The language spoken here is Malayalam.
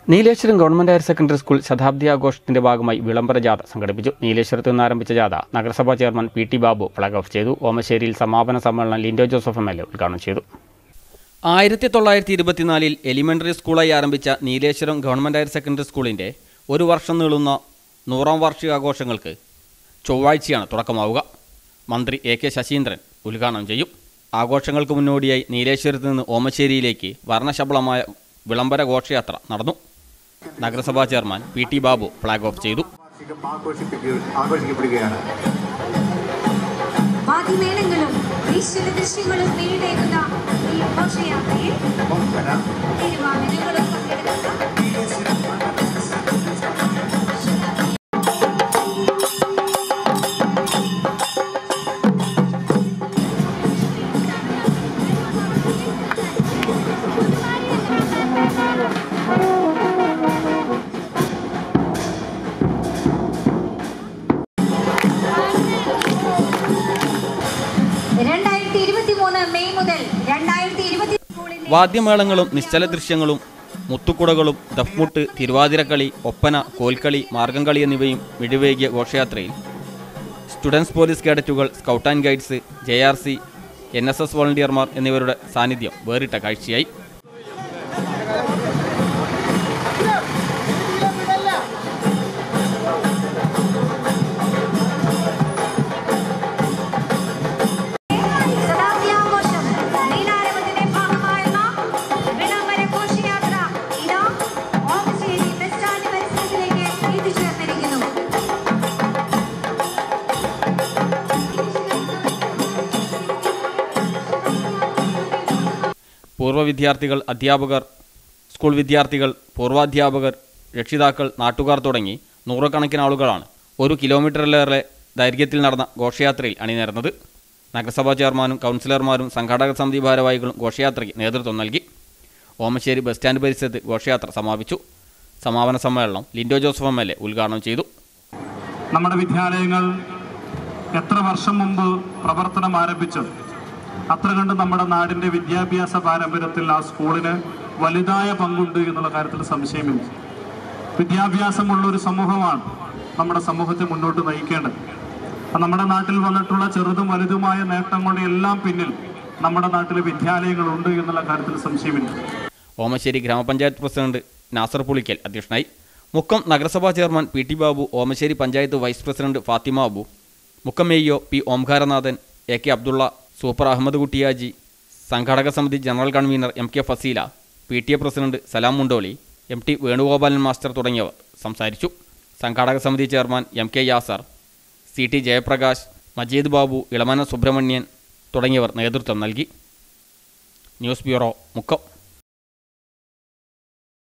Nileshwaram government higher secondary school ശതാബ്ദി ആഘോഷത്തിന്റെ ഭാഗമായി വിളംബര ജാഥ സംഘടിപ്പിച്ചു നീലേശ്വരത്ത് നിന്ന് ആരംഭിച്ച ജാഥ നഗരസഭാ chairman P T Babu flag off ചെയ്തു ഓമശ്ശേരിയിൽ സമാപന സമ്മേളനം Lindo Joseph M L A ഉദ്ഘാടനം ചെയ്തു ആയിരത്തി തൊള്ളായിരത്തി ഇരുപത്തിനാലിൽ എലിമെൻ്ററി സ്കൂളായി ആരംഭിച്ച നീലേശ്വരം ഗവൺമെൻറ് ഹയർ സെക്കൻഡറി സ്കൂളിൻ്റെ ഒരു വർഷം നീളുന്ന നൂറാം വാർഷികാഘോഷങ്ങൾക്ക് ചൊവ്വാഴ്ചയാണ് തുടക്കമാവുക മന്ത്രി എ കെ ശശീന്ദ്രൻ ഉദ്ഘാടനം ചെയ്യും ആഘോഷങ്ങൾക്ക് മുന്നോടിയായി നീലേശ്വരത്ത് നിന്ന് ഓമശ്ശേരിയിലേക്ക് വർണ്ണശബളമായ വിളംബര ഘോഷയാത്ര നടന്നു നഗരസഭാ chairman P T Babu flag off ചെയ്തു വാർഷികം ആഘോഷിപ്പിക്കുക ആഘോഷിക്കപ്പെടുകയാണ് വാദ്യമേളങ്ങളും ഈശ്വര ദൃശ്യങ്ങളും വീടേക്കുന്ന ഈ ഘോഷയാത്രയിൽ ഒപ്പന തിരുവാതിരകളും പങ്കെടുക്കുന്ന രണ്ടായിരത്തി ഇരുപത്തി മൂന്ന് മെയ് മുതൽ രണ്ടായിരത്തി ഇരുപത്തി സ്കൂളിന്റെ വാദ്യമേളങ്ങളും നിശ്ചല ദൃശ്യങ്ങളും മുത്തുക്കുടകളും ദഫ്മുട്ട് തിരുവാതിരക്കളി ഒപ്പന കോൽക്കളി മാർഗംകളി എന്നിവയും മിഴിവേകിയ ഘോഷയാത്രയിൽ സ്റ്റുഡൻസ് പോലീസ് കേഡറ്റുകൾ scout and guides J R C N S S വോളണ്ടിയർമാർ എന്നിവരുടെ സാന്നിധ്യം വേറിട്ട കാഴ്ചയായി ശതാബ്ദി ആഘോഷം നീലാരവത്തിന്റെ ഭാഗമായുള്ള വിളംബര ഘോഷയാത്ര ഇതാ ഓമശ്ശേരി ബസ് സ്റ്റാൻഡ് പരിസരത്തിലേക്ക് എത്തിച്ചേർന്നിരിക്കുന്നു പൂർവ്വ വിദ്യാർത്ഥികൾ അധ്യാപകർ സ്കൂൾ വിദ്യാർത്ഥികൾ പൂർവാധ്യാപകർ രക്ഷിതാക്കൾ നാട്ടുകാർ തുടങ്ങി നൂറുകണക്കിന് ആളുകളാണ് ഒരു കിലോമീറ്ററിലേറെ ദൈർഘ്യത്തിൽ നടന്ന ഘോഷയാത്രയിൽ അണിനിരന്നത് നഗരസഭാ ചെയർമാനും കൗൺസിലർമാരും സംഘാടക സമിതി ഭാരവാഹികളും ഘോഷയാത്രയ്ക്ക് നേതൃത്വം നൽകി ഓമശ്ശേരി ബസ് സ്റ്റാൻഡ് പരിസരത്ത് ഘോഷയാത്ര സമാപിച്ചു സമാപന സമ്മേളനം Lindo Joseph M L A ഉദ്ഘാടനം ചെയ്തു നമ്മുടെ വിദ്യാലയങ്ങൾ എത്ര വർഷം മുമ്പ് പ്രവർത്തനം ആരംഭിച്ചു അത്ര കണ്ട് നമ്മുടെ നാടിന്റെ വിദ്യാഭ്യാസ പാരമ്പര്യത്തിൽ ആ സ്കൂളിന് വലുതായ പങ്കുണ്ട് എന്നുള്ള കാര്യത്തിൽ സംശയമില്ല വിദ്യാഭ്യാസമുള്ള ഒരു സമൂഹമാണ് നമ്മുടെ സമൂഹത്തെ മുന്നോട്ട് നയിക്കേണ്ടത് ആ നമ്മുടെ നാട്ടിൽ വന്നിട്ടുള്ള ചെറുതും വലുതുമായ നേട്ടങ്ങളുടെ എല്ലാം പിന്നിൽ നമ്മുടെ നാട്ടിലെ വിദ്യാലയങ്ങളുണ്ട് എന്നുള്ള കാര്യത്തിൽ സംശയമില്ല ഓമശ്ശേരി ഗ്രാമപഞ്ചായത്ത് പ്രസിഡന്റ് നാസർ പുളിക്കൽ അധ്യക്ഷനായി മുക്കം നഗരസഭാ chairman P T Babu Omassery panchayat vice president Fathima Abu Mukkam A P Omkaranathan A K Abdulla super Ahammed Kuttyhaji സംഘാടക സമിതി general convener M K Faseela P T A president Salam Mundoli M T Venugopalan master തുടങ്ങിയവർ സംസാരിച്ചു സംഘാടക സമിതി chairman M K Yasar C T Jayaprakash Majeed Babu Elamana Subramanian തുടങ്ങിയവർ നേതൃത്വം നൽകി ന്യൂസ് ബ്യൂറോ മുക്കം